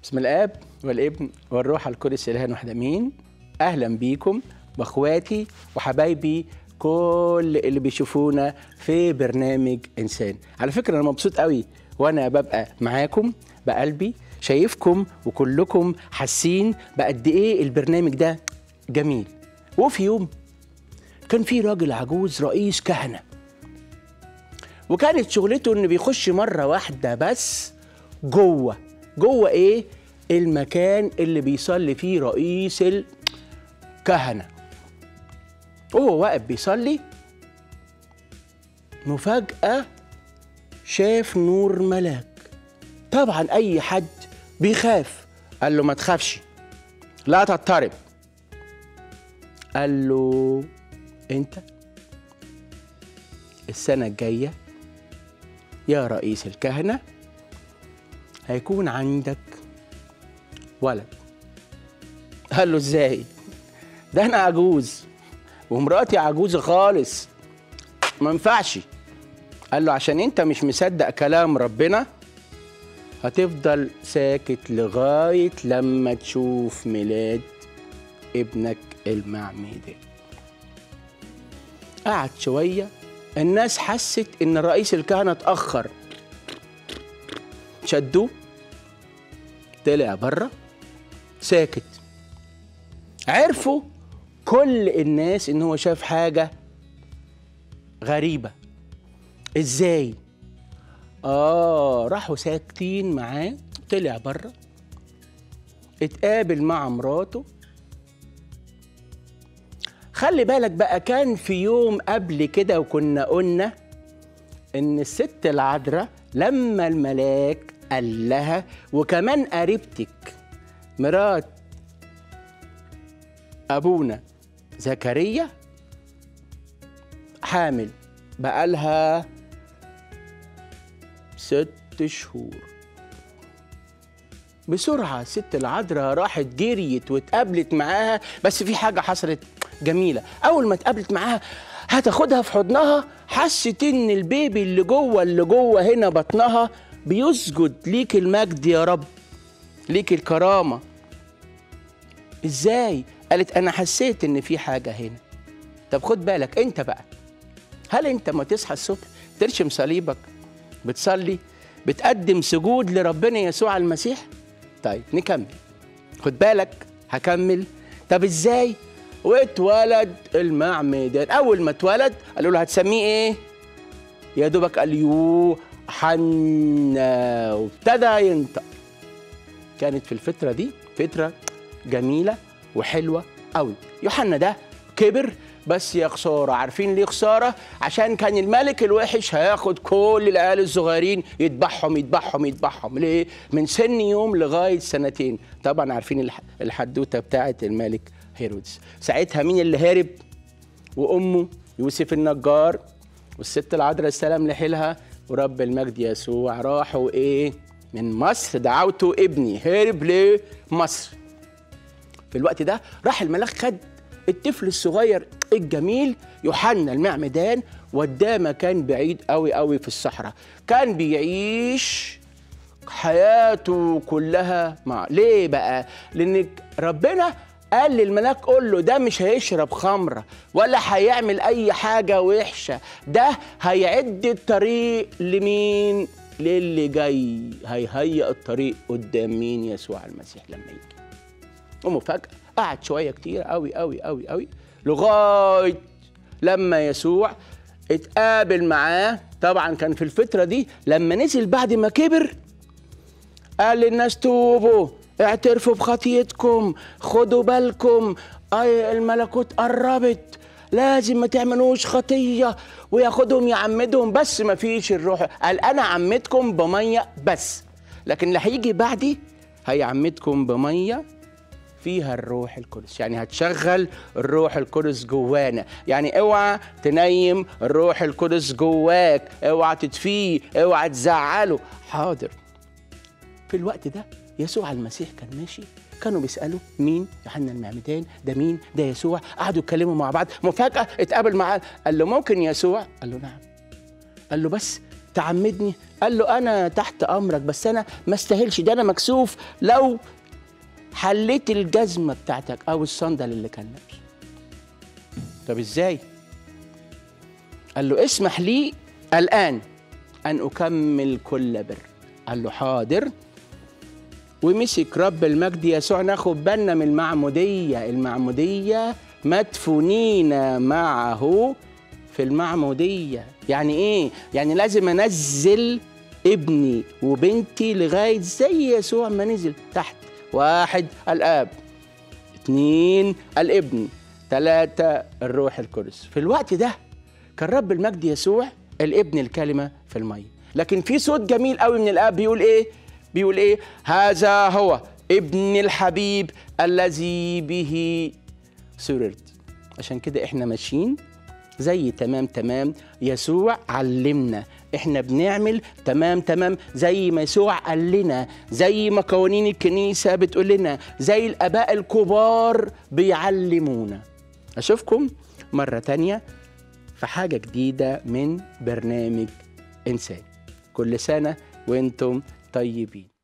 بسم الاب والابن والروح القدس اله واحد امين اهلا بيكم واخواتي وحبايبي كل اللي بيشوفونا في برنامج انسان على فكره انا مبسوط قوي وانا ببقى معاكم بقلبي شايفكم وكلكم حاسين بقد ايه البرنامج ده جميل وفي يوم كان في راجل عجوز رئيس كهنه وكانت شغلته انه بيخش مره واحده بس جوه جوه ايه المكان اللي بيصلي فيه رئيس الكهنه وهو واقف بيصلي مفاجاه شاف نور ملاك طبعا اي حد بيخاف قال له ما تخافش لا تضطرب قال له انت السنه الجايه يا رئيس الكهنه هيكون عندك ولد قال له ازاي ده انا عجوز ومراتي عجوزه خالص ما ينفعش قال له عشان انت مش مصدق كلام ربنا هتفضل ساكت لغايه لما تشوف ميلاد ابنك المعمدان قعد شويه الناس حست ان رئيس الكهنه اتاخر شدوه طلع بره ساكت عرفوا كل الناس ان هو شاف حاجه غريبه ازاي اه راحوا ساكتين معاه طلع بره اتقابل مع مراته خلي بالك بقى كان في يوم قبل كده وكنا قلنا ان الست العذراء لما الملاك قال لها وكمان قريبتك مرات ابونا زكريا حامل بقالها ست شهور بسرعة الست العذراء راحت جريت واتقابلت معاها بس في حاجة حصلت جميلة أول ما اتقابلت معاها هتاخدها في حضنها حست إن البيبي اللي جوه اللي جوه هنا بطنها بيسجد ليك المجد يا رب ليك الكرامة إزاي؟ قالت أنا حسيت إن في حاجة هنا طب خد بالك أنت بقى هل أنت ما تصحى الصبح ترشم صليبك بتصلي بتقدم سجود لربنا يسوع المسيح طيب نكمل خد بالك هكمل طب ازاي واتولد المعمدان اول ما اتولد قالوا له هتسميه ايه يا دوبك قال يوحنا وابتدى ينطق كانت في الفتره دي فتره جميله وحلوه قوي يوحنا ده كبر بس يا خساره عارفين ليه خساره عشان كان الملك الوحش هياخد كل العيال الصغيرين يذبحهم يذبحهم يذبحهم ليه من سن يوم لغايه سنتين طبعا عارفين الح- الحدوته بتاعه الملك هيرودس ساعتها مين اللي هارب وامه يوسف النجار والست العذراء السلام لحيلها ورب المجد يسوع راحوا ايه من مصر دعوته ابني هرب لمصر في الوقت ده راح الملاك خد الطفل الصغير الجميل يوحنا المعمدان وداه مكان بعيد قوي قوي في الصحراء كان بيعيش حياته كلها مع ليه بقى لان ربنا قال للملاك قول له ده مش هيشرب خمرة ولا هيعمل أي حاجة وحشة ده هيعد الطريق لمين للي جاي هيهيئ الطريق قدام مين يسوع المسيح لما يجي ومفاجأة قعد شوية كتير قوي قوي قوي قوي لغاية لما يسوع اتقابل معاه طبعا كان في الفترة دي لما نزل بعد ما كبر قال للناس توبوا اعترفوا بخطيتكم خدوا بالكم اي الملكوت قربت لازم ما تعملوش خطية وياخدهم يعمدهم بس ما فيش الروح قال أنا عمدكم بمية بس لكن اللي هيجي بعدي هيعمدكم بمية فيها الروح القدس يعني هتشغل الروح القدس جوانا يعني اوعى تنيم الروح القدس جواك اوعى تطفيه اوعى تزعله حاضر في الوقت ده يسوع المسيح كان ماشي كانوا بيسالوا مين يوحنا المعمدان ده مين ده يسوع قعدوا يتكلموا مع بعض مفاجاه اتقابل معاه قال له ممكن يسوع قال له نعم قال له بس تعمدني قال له انا تحت امرك بس انا ما استاهلش ده انا مكسوف لو حليت الجزمه بتاعتك او الصندل اللي كان لابسه طب ازاي قال له اسمح لي الان ان اكمل كل بر قال له حاضر ومسك رب المجد يسوع ناخد بالنا من المعموديه المعموديه مدفونين معه في المعموديه يعني ايه يعني لازم انزل ابني وبنتي لغايه زي يسوع ما نزل تحت واحد الاب اتنين الابن ثلاثة الروح القدس في الوقت ده كان رب المجد يسوع الابن الكلمة في المية لكن في صوت جميل قوي من الاب بيقول ايه بيقول ايه هذا هو ابن الحبيب الذي به سررت عشان كده احنا ماشيين زي تمام تمام يسوع علمنا احنا بنعمل تمام تمام زي ما يسوع قال لنا زي ما قوانين الكنيسة بتقول لنا زي الآباء الكبار بيعلمونا أشوفكم مرة تانية في حاجة جديدة من برنامج إنسان كل سنة وانتم طيبين